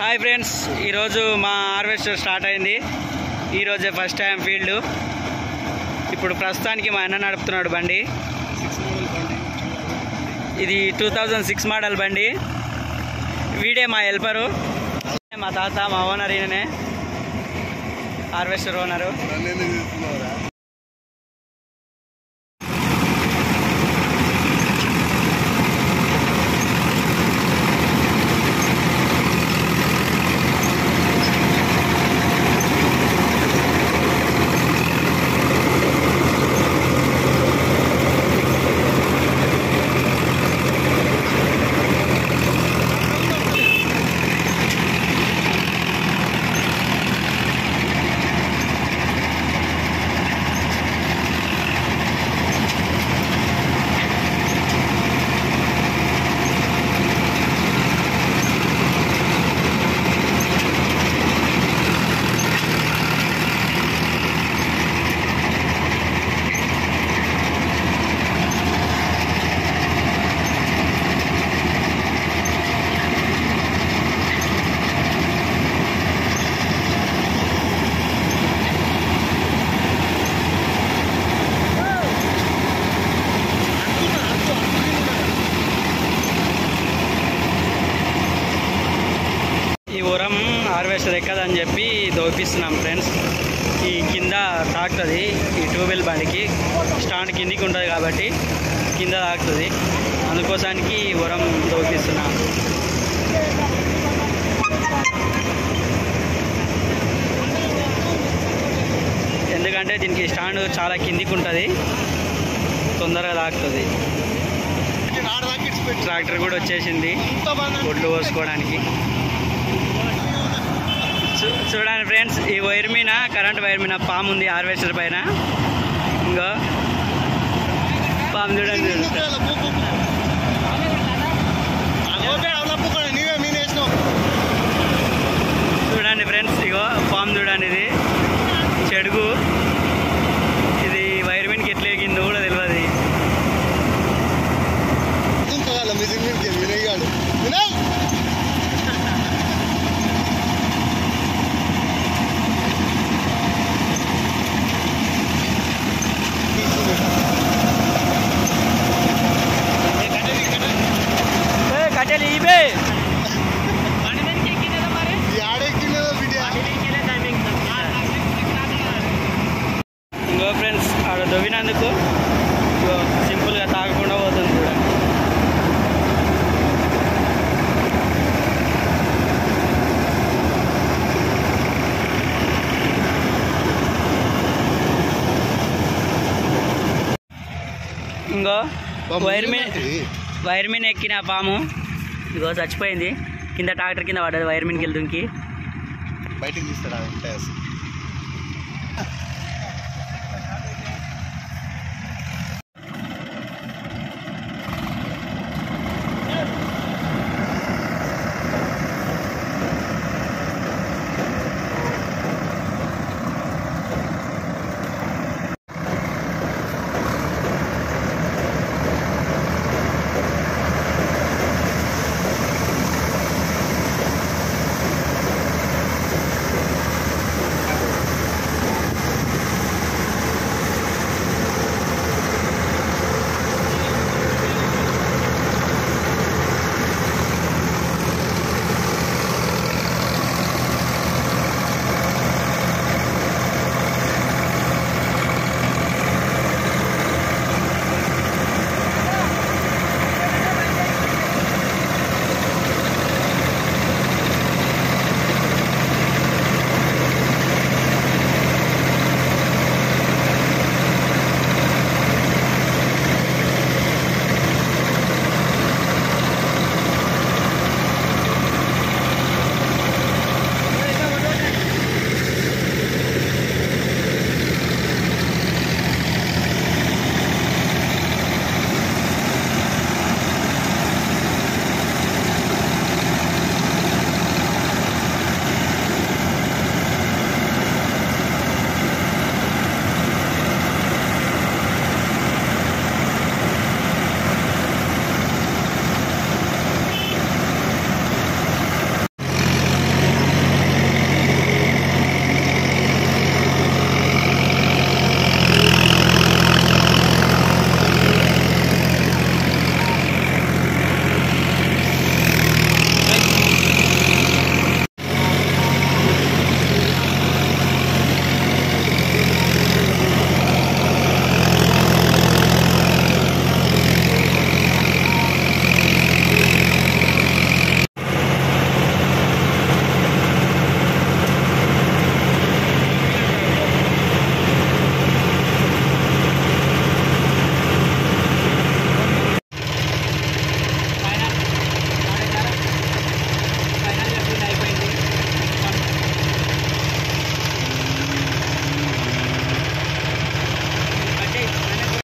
hi friends ఈరోజు మా harvester start అయింది ఈరోజే ఫస్ట్ టైం ఫీల్డ్ ఇప్పుడు ప్రస్తుతానికి మా అన్న నడుపుతున్నాడు బండి ఇది టూ థౌజండ్ సిక్స్ మోడల్ బండి వీడే మా హెల్పరు మా తాత మా ఓనర్ ఈయననే హార్వెస్టర్ ఓనరు ఈ ఉరం హార్వెస్టర్ ఎక్కదని చెప్పి దోపిస్తున్నాం ఫ్రెండ్స్ ఈ కింద తాకుతుంది ఈ ట్యూబెల్ బండికి స్టాండ్ కిందికి ఉంటుంది కాబట్టి కింద తాకుతుంది అందుకోసానికి ఈ ఉరం దోపిస్తున్నాం ఎందుకంటే దీనికి స్టాండ్ చాలా కిందికి ఉంటుంది తొందరగా తాకుతుంది ట్రాక్టర్ కూడా వచ్చేసింది ఒడ్లు పోసుకోవడానికి చూ- చూడండి ఫ్రెండ్స్ ఈ వైర్ మీద కరెంట్ వైర్ మీద పాము ఉంది హార్వెస్టర్ పైన ఇంకో పాము చూడండి చూడండి ఫ్రెండ్స్ ఇగో పాము చూడండి ఇది చెడుగు ఇది వైర్ మీదకి ఎట్లా ఎగిందో కూడా తెలియదు ఏ, కట్టెలు ఇవే ఇంకో ఫ్రెండ్స్ ఆడ దొవ్వినందుకు ఇగో సింపుల్గా తాగకుండా పోతుంది కూడా ఇంకో వైర్ మీద వైర్ మీద ఎక్కిన పాము ఇగో చచ్చిపోయింది కింద ట్రాక్టర్ కింద పడ్డది వైర్ మీదకి వెళ్తుంకి బయటికి తీస్తాడా